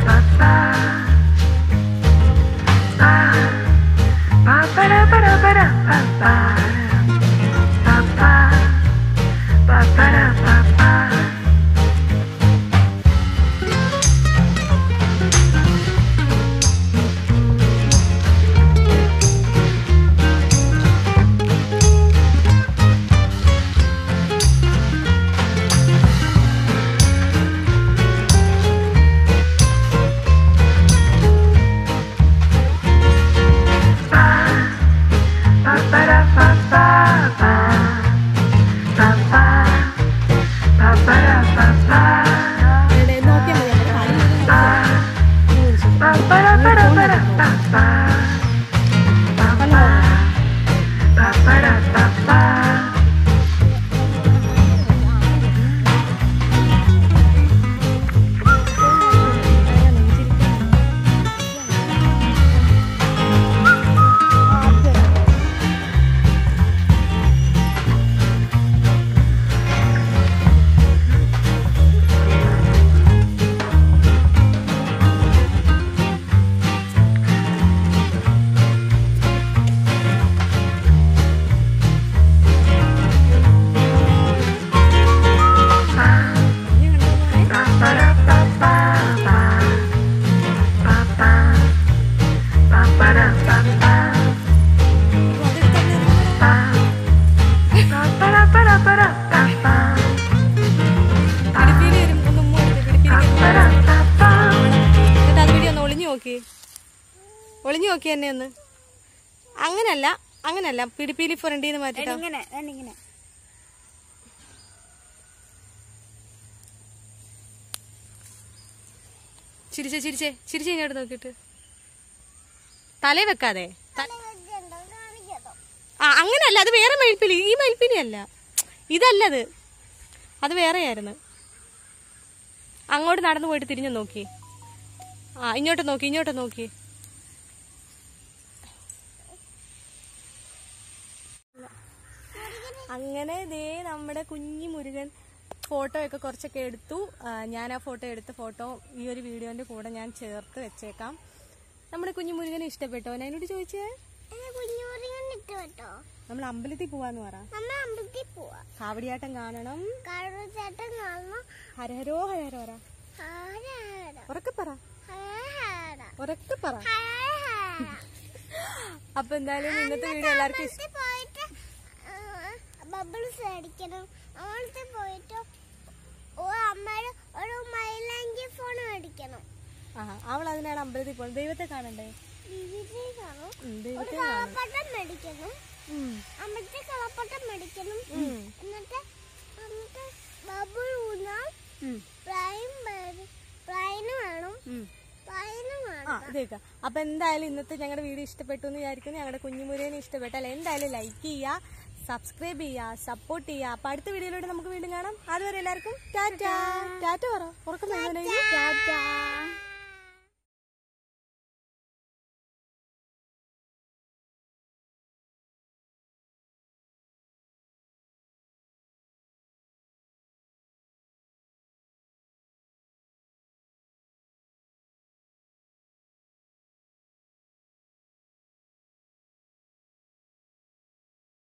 എവിടെ നോക്കിയാൽ മതി നമ്മുടെ കളി പിടിപ്പീലി വരും ഒന്ന് ഉമ്മ കൊടുത്ത് പിടിപ്പീലിക്ക് എന്നിട്ട് അത് വീഡിയോ ഒന്ന് ഒളിഞ്ഞു നോക്കി ഒളിഞ്ഞു നോക്കി എന്നെ ഒന്ന് അങ്ങനല്ല അങ്ങനല്ല പിടിപ്പീലി ഫ്രണ്ടിന്ന് മാറ്റിട്ടോ ഇങ്ങനെ ഇങ്ങനെ ചിരിച്ചേ ചിരിച്ചേ ചിരിച്ചേ ഇങ്ങോട്ട് നോക്കിട്ട് തലേ വെക്കാതെ ത- ആ അങ്ങനല്ല അത് വേറെ മയിൽപ്പിലി ഈ മയിൽപ്പിലി അല്ല ഇതല്ലത് അത് വേറെയായിരുന്നു അങ്ങോട്ട് നടന്നു പോയിട്ട് തിരിഞ്ഞു നോക്കി ആ ഇങ്ങോട്ട് നോക്കി ഇങ്ങോട്ട് നോക്കി അങ്ങനെ ദേ നമ്മുടെ കുഞ്ഞി മുരുകൻ ഫോട്ടോ ഒക്കെ കുറച്ചൊക്കെ എടുത്തു ആ, ഞാൻ ആ ഫോട്ടോ എടുത്ത ഫോട്ടോ ഈ ഒരു വീഡിയോന്റെ കൂടെ ഞാൻ ചേർത്ത് വെച്ചേക്കാം നമ്മുടെ കുഞ്ഞു മുരുകനെ ഇഷ്ടപ്പെട്ടോ ഞാൻ എന്നോട് ചോദിച്ചേ കുഞ്ഞുറിങ്ങനെ ഇട്ട് കേട്ടോ നമ്മൾ അമ്പലത്തിൽ പോവാന്ന് പറ നമ്മ അമ്പലത്തിൽ പോവാ കാവടിയാട്ടം കാണണം കഴുതേട്ടൻ കാണണം ഹരഹരോ ഹരഹരോറ ഹാരാട ഉറക്കെ പറ ഹാരാട ഉറക്കെ പറ ഹാരാട അപ്പൊ എന്തായാലും ഇന്നത്തെ വീഡിയോ എല്ലാവർക്കും ഇഷ്ടം അമ്പലത്തിൽ പോയിട്ട് ബബിൾസ് അടിക്കണം അമ്പലത്തിൽ പോയിട്ട് ഓ അമ്മയുടെ ഒരു മൈലാഞ്ചി ഫോൺ മേടിക്കണം ആ അവൾ അതിനാണ് അമ്പലത്തിൽ പോകുന്നത് ദൈവത്തെ കാണണ്ടേ വിവിധ കാണും ഉം, ഒരു ദൈവത്തെ കാണണം കളപ്പട്ടം മേടിക്കണം ഉം, അമ്മത്തെ കളപ്പട്ടം മേടിക്കണം ഉം, എന്നിട്ട് എന്നിട്ട് ബബിൾ ഊന്നാം ഉം, പ്രൈം പ്രൈന് വേണം ഉം. പ്രൈന് ആ വേണം ഇതേക്ക അപ്പൊ എന്തായാലും ഇന്നത്തെ ഞങ്ങളുടെ വീഡിയോ ഇഷ്ടപ്പെട്ടു എന്ന് വിചാരിക്കുന്നു ഞങ്ങളുടെ കുഞ്ഞുമുരേനെ ഇഷ്ടപ്പെട്ടാൽ എന്തായാലും ലൈക്ക് ചെയ്യുക സബ്സ്ക്രൈബ് ചെയ്യുക സപ്പോർട്ട് ചെയ്യുക അപ്പൊ അടുത്ത വീഡിയോയിലൂടെ നമുക്ക് വീണ്ടും കാണാം അതുവരെ എല്ലാവർക്കും ടാറ്റ ടാറ്റ പറ ഉറക്കം വരുന്നുണ്ടെങ്കിൽ ടാറ്റാ